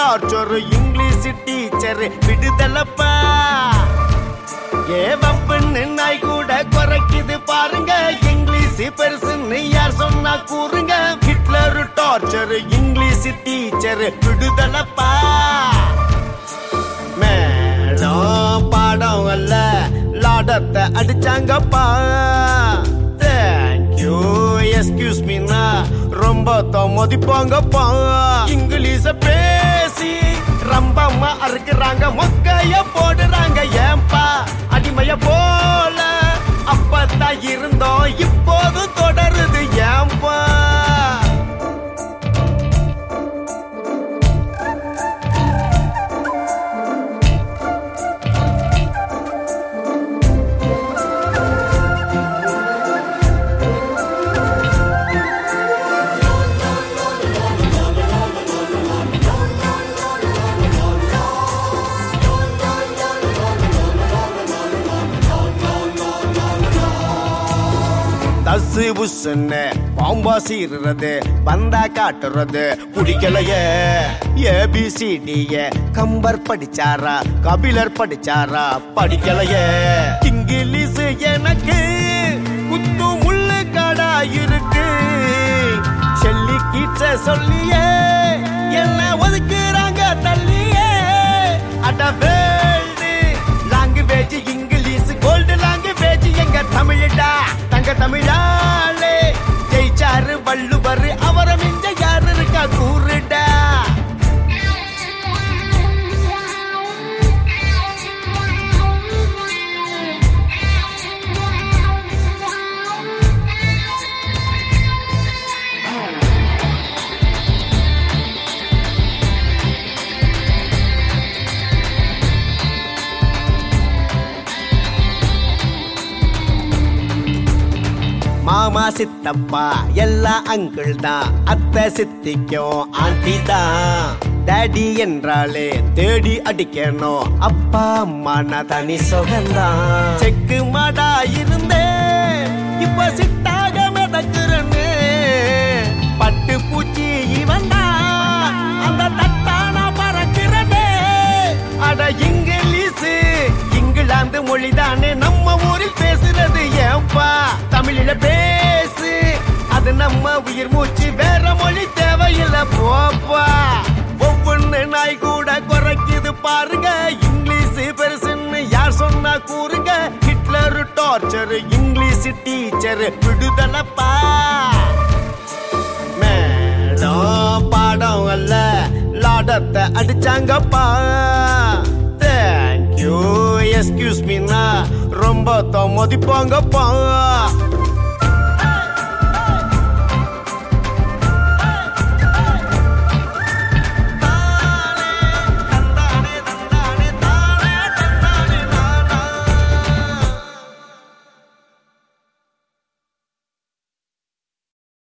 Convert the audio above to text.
torture English teacher விடுதலப்பா ஏ வம்புன்னு நாய் கூட குறைக்குது பாருங்க இங்கிலீஷ் பெருசுன்னு யார் சொன்னா கூறுங்க ஹிட்லர் டார்ச்சர் இங்கிலீஷ் டீச்சர் விடுதலப்பா மேடம் பாடம் அல்ல லாடத்தை அடிச்சாங்கப்பா தேங்க்யூ எஸ்கியூஸ் மீனா ரொம்ப மதிப்பாங்கப்பா இங்கிலீஷ பேசி ரம்பம்மா அறுக்குறாங்க மொக்கைய போடுறாங்க ஏன்பா அடிமைய போல அப்பத்தான் இருந்தோம் இப்போது தொடருது ஏன்பா தசு புசுன்னு பாம்பா சீருறது பந்தா காட்டுறது பிடிக்கலையே ஏபிசிடிய கம்பர் படிச்சாரா கபிலர் படிச்சாரா படிக்கலையே இங்கிலீஷ் எனக்கு குத்து முள்ளு கடா இருக்கு செல்லி கீச்ச சொல்லியே என்ன ஒதுக்குறாங்க தள்ளியே அட world language English gold language எங்க தமிழடா தங்க தமிழாலே ஜெயிச்சாரு வள்ளுவர் அவரை மிஞ்ச யாரு இருக்கா கூறுடா மாமா சித்தப்பா எல்லா அங்கிள் தான் அத்தை சித்திக்கும் ஆண்டி தான் டேடி என்றாலே தேடி அடிக்கணும் அப்பா அம்மா நான் தனி சுகந்தான் செக்கு மாடா இருந்தே இப்ப சிட்டாக மிதக்குறன்னு பட்டு பூச்சி இவன் தான் அந்த தட்டானா பறக்கிறனே அட இங்கிலீஷ் இங்கிலாந்து மொழிதானே நம்ம ஊரில் பேசுறது ஏன்பா தமிழில பேசு அது நம்ம உயிர் மூச்சு வேற மொழி தேவையில்லை போப்பா ஒவ்வொன்னு நாய் கூட குறைக்குது பாருங்க இங்கிலீஷ் பெருசுன்னு யார் சொன்னா கூறுங்க ஹிட்லர் டார்ச்சர் இங்கிலீஷ் டீச்சர் விடுதலப்பா மேடம் பாடம் அல்ல லாடத்தை அடிச்சாங்கப்பா தேங்க்யூ எஸ்கியூஸ் மீனா ரொம்ப மதிப்பாங்கப்பா